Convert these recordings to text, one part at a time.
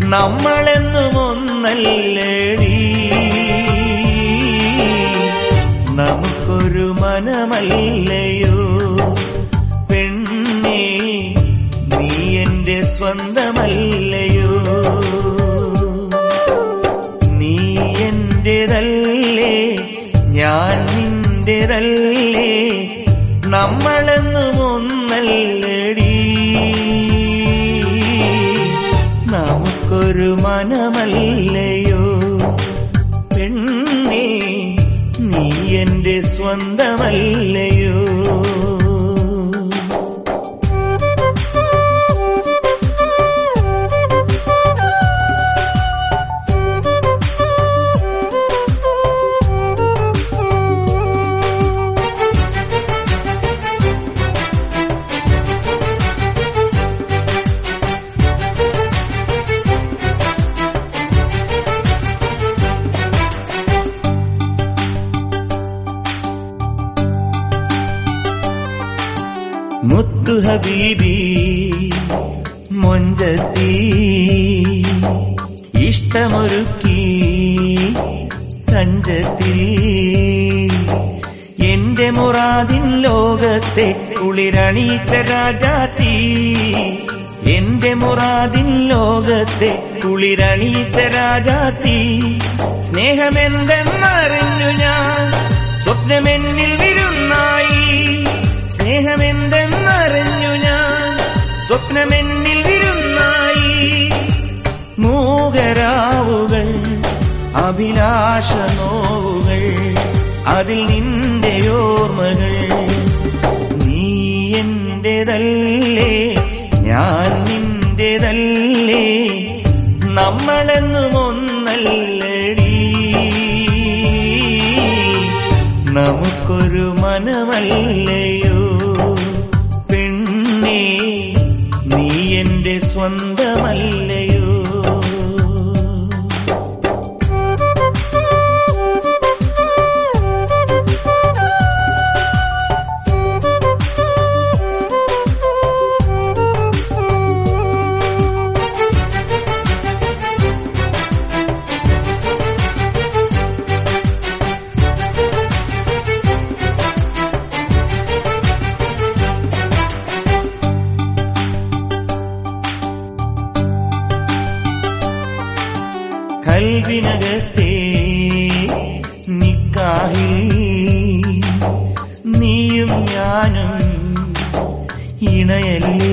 നമ്മളെന്നും ഒന്നല്ലേടി നമുക്കൊരു മനമല്ലയോ പെണ്ണേ നീ എന്റെ സ്വന്തമല്ലയോ നീ എന്റേതല്ലേ ഞാൻ നിന്റേതല്ലേ നമ്മളെന്നും ഒന്നല്ലടി നമുക്കൊരു മനമല്ലയോ പെണ്ണേ നീ എന്റെ സ്വന്തമല്ലയോ മുത്തു ഹബീബി മൊഞ്ചത്തി ഇഷ്ടമൊരുക്കി തഞ്ചത്തിൽ എന്റെ മുറാദിൻ ലോകത്തെ കുളിരണീച്ച രാജാത്തി എന്റെ മുറാദിൻ ലോകത്തെ കുളിരണീച്ച രാജാത്തി സ്നേഹമെന്തെന്നറിഞ്ഞു ഞാൻ സ്വപ്നമെന്നിൽ വിരുന്നായി സ്നേഹമെന്തെന്നറിഞ്ഞു ഞാൻ സ്വപ്നമെന്നിൽ വിരുന്നായി മൂകരാവുകൾ അഭിലാഷ നോവുകൾ അതിൽ നിന്റെ ഓർമ്മകൾ നീ എന്റേതല്ലേ ഞാൻ നിന്റേതല്ലേ നമ്മളെന്നും ഒന്നല്ലടി നമുക്കൊരു മനമല്ലയോ പെണ്ണേ നീ എന്റെ സ്വന്തമല്ലയോ കൽവിനകത്തെ നിക്കാഹിൽ നീയും ഞാനും ഇണയല്ലേ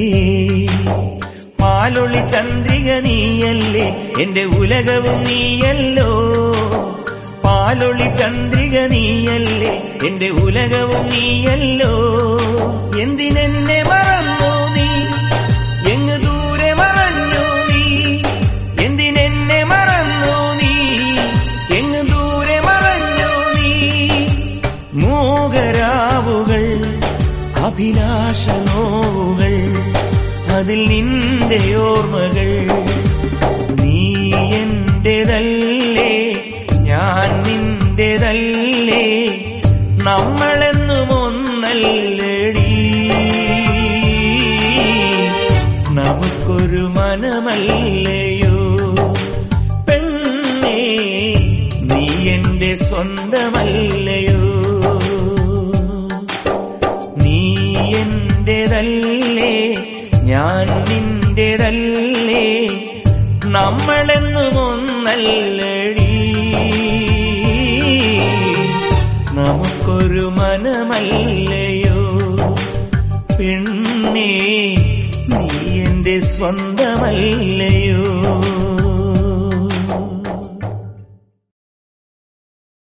പാലൊളി ചന്ദ്രിക നീയല്ലേ എന്റെ ഉലകവും നീയല്ലോ പാലൊളി ചന്ദ്രിക നീയല്ലേ എന്റെ ഉലകവും നീയല്ലോ എന്തിനെന്നെ മറന്നു നീ എങ്ങ് ദൂരെ മറഞ്ഞു നീ എന്തിനെന്നെ മറന്നു നീ എങ്ങ് ദൂരെ മറഞ്ഞു നീ മൂകരാവുകൾ അഭിലാഷ നോവുകൾ അതിൽ നിന്റെ ഓർമ്മകൾ നീ എന്റേതല്ലേ ഞാൻ നിന്റേതല്ലേ നമ്മളെന്നും ഒന്നല്ലടി നമുക്കൊരു മനമല്ലയോ പെണ്ണേ നീ എന്റെ സ്വന്തമല്ലയോ നീ എന്റേതല്ലേ ഞാൻ നിന്റേതല്ലേ നമ്മളെന്നും ഒന്നല്ലടി നമുക്കൊരു മനമല്ലയോ പെണ്ണേ നീ എന്റെ സ്വന്തമല്ലയോ